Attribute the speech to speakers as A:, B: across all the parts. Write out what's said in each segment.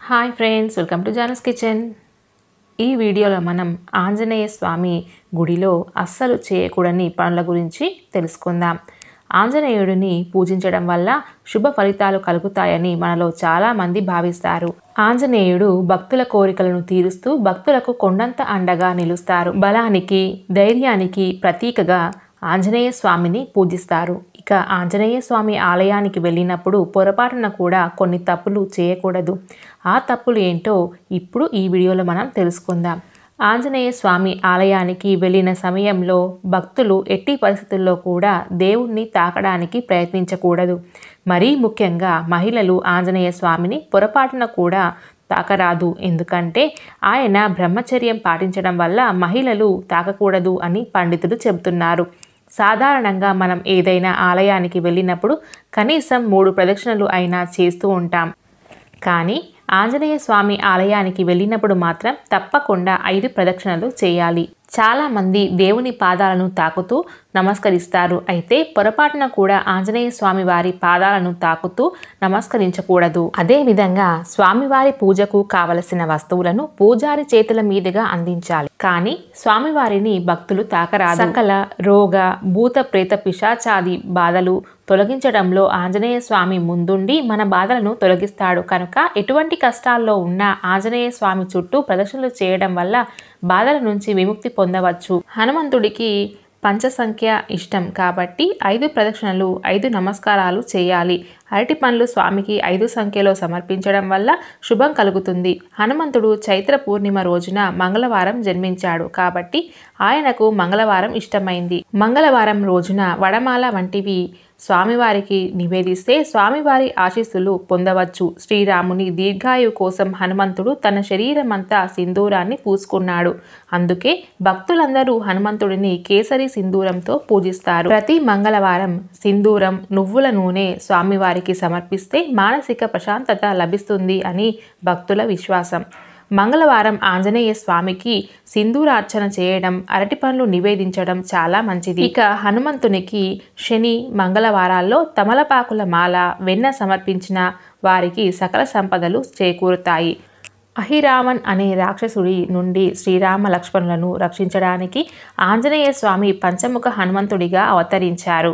A: hi friends welcome to Janas kitchen ఈ వీడియోలో మనం ఆంజనేయ స్వామి గుడిలో అస్సలు చేయకూడని పనుల గురించి తెలుసుకుందాం ఆంజనేయుడిని పూజించడం వల్ల శుభ ఫలితాలు కలుగుతాయని మనలో చాలామంది భావిస్తారు ఆంజనేయుడు భక్తుల కోరికలను తీరుస్తూ భక్తులకు కొండంత అండగా నిలుస్తారు బలానికి ధైర్యానికి ప్రతీకగా ఆంజనేయ స్వామిని పూజిస్తారు ఇక ఆంజనేయ స్వామి ఆలయానికి వెళ్ళినప్పుడు పొరపాటున కూడా కొన్ని తప్పులు చేయకూడదు ఆ తప్పులు ఏంటో ఇప్పుడు ఈ వీడియోలో మనం తెలుసుకుందాం ఆంజనేయ స్వామి ఆలయానికి వెళ్ళిన సమయంలో భక్తులు ఎట్టి పరిస్థితుల్లో కూడా దేవుణ్ణి తాకడానికి ప్రయత్నించకూడదు మరీ ముఖ్యంగా మహిళలు ఆంజనేయ స్వామిని పొరపాటున కూడా తాకరాదు ఎందుకంటే ఆయన బ్రహ్మచర్యం పాటించడం వల్ల మహిళలు తాకకూడదు అని పండితులు చెబుతున్నారు సాధారణంగా మనం ఏదైనా ఆలయానికి వెళ్ళినప్పుడు కనీసం మూడు ప్రదక్షిణలు అయినా చేస్తూ ఉంటాం కానీ ఆంజనేయ స్వామి ఆలయానికి వెళ్ళినప్పుడు మాత్రం తప్పకుండా ఐదు ప్రదక్షిణలు చేయాలి చాలామంది దేవుని పాదాలను తాకుతూ నమస్కరిస్తారు అయితే పొరపాటున కూడా ఆంజనేయ స్వామి వారి పాదాలను తాకుతూ నమస్కరించకూడదు అదేవిధంగా స్వామివారి పూజకు కావలసిన వస్తువులను పూజారి చేతుల మీదుగా అందించాలి కానీ స్వామివారిని భక్తులు తాకరాదు సకల రోగ భూత ప్రేత పిశాచాది బాధలు తొలగించడంలో ఆంజనేయ స్వామి ముందుండి మన బాధలను తొలగిస్తాడు కనుక ఎటువంటి కష్టాల్లో ఉన్న ఆంజనేయ స్వామి చుట్టూ ప్రదర్శనలు చేయడం వల్ల బాధల నుంచి విముక్తి పొందవచ్చు హనుమంతుడికి పంచ సంఖ్య ఇష్టం కాబట్టి ఐదు ప్రదక్షిణలు ఐదు నమస్కారాలు చేయాలి అరటి పండ్లు స్వామికి ఐదు సంఖ్యలో సమర్పించడం వల్ల శుభం కలుగుతుంది హనుమంతుడు చైత్ర పూర్ణిమ రోజున మంగళవారం జన్మించాడు కాబట్టి ఆయనకు మంగళవారం ఇష్టమైంది మంగళవారం రోజున వడమాల వంటివి స్వామివారికి నివేదిస్తే స్వామివారి ఆశీస్సులు పొందవచ్చు శ్రీరాముని దీర్ఘాయు కోసం హనుమంతుడు తన శరీరమంతా సింధూరాన్ని పూసుకున్నాడు అందుకే భక్తులందరూ హనుమంతుడిని కేసరి సింధూరంతో పూజిస్తారు ప్రతి మంగళవారం సింధూరం నువ్వుల నూనె స్వామివారికి సమర్పిస్తే మానసిక ప్రశాంతత లభిస్తుంది అని భక్తుల విశ్వాసం మంగళవారం ఆంజనేయ స్వామికి సింధూరార్చన చేయడం అరటి పండ్లు నివేదించడం చాలా మంచిది ఇక హనుమంతునికి శని మంగళవారాల్లో తమలపాకుల మాల వెన్న సమర్పించిన వారికి సకల సంపదలు చేకూరుతాయి అహిరావన్ అనే రాక్షసుడి నుండి శ్రీరామ లక్ష్మణులను రక్షించడానికి ఆంజనేయ స్వామి పంచముఖ హనుమంతుడిగా అవతరించారు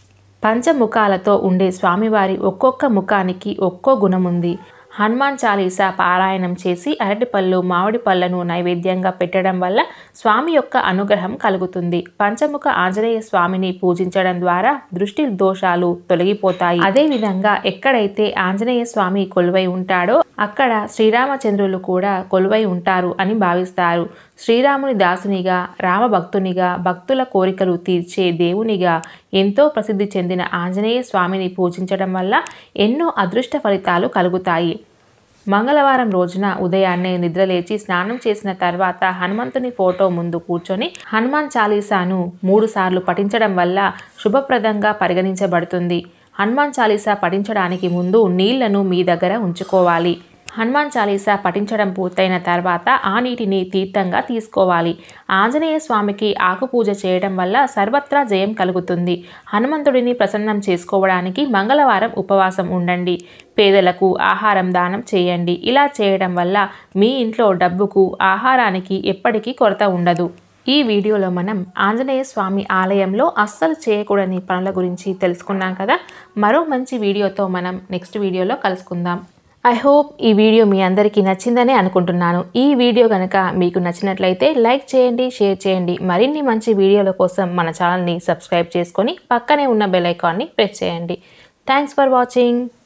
A: పంచముఖాలతో ఉండే స్వామివారి ఒక్కొక్క ముఖానికి ఒక్కో గుణముంది హనుమాన్ చాలీసా పారాయణం చేసి అరటిపళ్ళు మామిడి పళ్ళను నైవేద్యంగా పెట్టడం వల్ల స్వామి యొక్క అనుగ్రహం కలుగుతుంది పంచముఖ ఆంజనేయ స్వామిని పూజించడం ద్వారా దృష్టి దోషాలు తొలగిపోతాయి అదేవిధంగా ఎక్కడైతే ఆంజనేయ స్వామి కొలువై ఉంటాడో అక్కడ శ్రీరామచంద్రులు కూడా కొలువై ఉంటారు అని భావిస్తారు శ్రీరాముని దాసునిగా రామభక్తునిగా భక్తుల కోరికలు తీర్చే దేవునిగా ఎంతో ప్రసిద్ధి చెందిన ఆంజనేయ స్వామిని పూజించడం వల్ల ఎన్నో అదృష్ట ఫలితాలు కలుగుతాయి మంగళవారం రోజున ఉదయాన్నే నిద్రలేచి స్నానం చేసిన తర్వాత హనుమంతుని ఫోటో ముందు కూర్చొని హనుమాన్ చాలీసాను మూడు సార్లు పఠించడం వల్ల శుభప్రదంగా పరిగణించబడుతుంది హనుమాన్ చాలీసా పఠించడానికి ముందు నీళ్లను మీ దగ్గర ఉంచుకోవాలి హనుమాన్ చాలీసా పఠించడం పూర్తయిన తర్వాత ఆ నీటిని తీర్థంగా తీసుకోవాలి ఆంజనేయ స్వామికి ఆకు పూజ చేయడం వల్ల సర్వత్రా జయం కలుగుతుంది హనుమంతుడిని ప్రసన్నం చేసుకోవడానికి మంగళవారం ఉపవాసం ఉండండి పేదలకు ఆహారం దానం చేయండి ఇలా చేయడం వల్ల మీ ఇంట్లో డబ్బుకు ఆహారానికి ఎప్పటికీ కొరత ఉండదు ఈ వీడియోలో మనం ఆంజనేయ స్వామి ఆలయంలో అస్సలు చేయకూడని పనుల గురించి తెలుసుకున్నాం కదా మరో మంచి వీడియోతో మనం నెక్స్ట్ వీడియోలో కలుసుకుందాం ఐ హోప్ ఈ వీడియో మీ అందరికీ నచ్చిందనే అనుకుంటున్నాను ఈ వీడియో కనుక మీకు నచ్చినట్లయితే లైక్ చేయండి షేర్ చేయండి మరిన్ని మంచి వీడియోల కోసం మన ఛానల్ని సబ్స్క్రైబ్ చేసుకొని పక్కనే ఉన్న బెల్ ఐకాన్ని ప్రెస్ చేయండి థ్యాంక్స్ ఫర్ వాచింగ్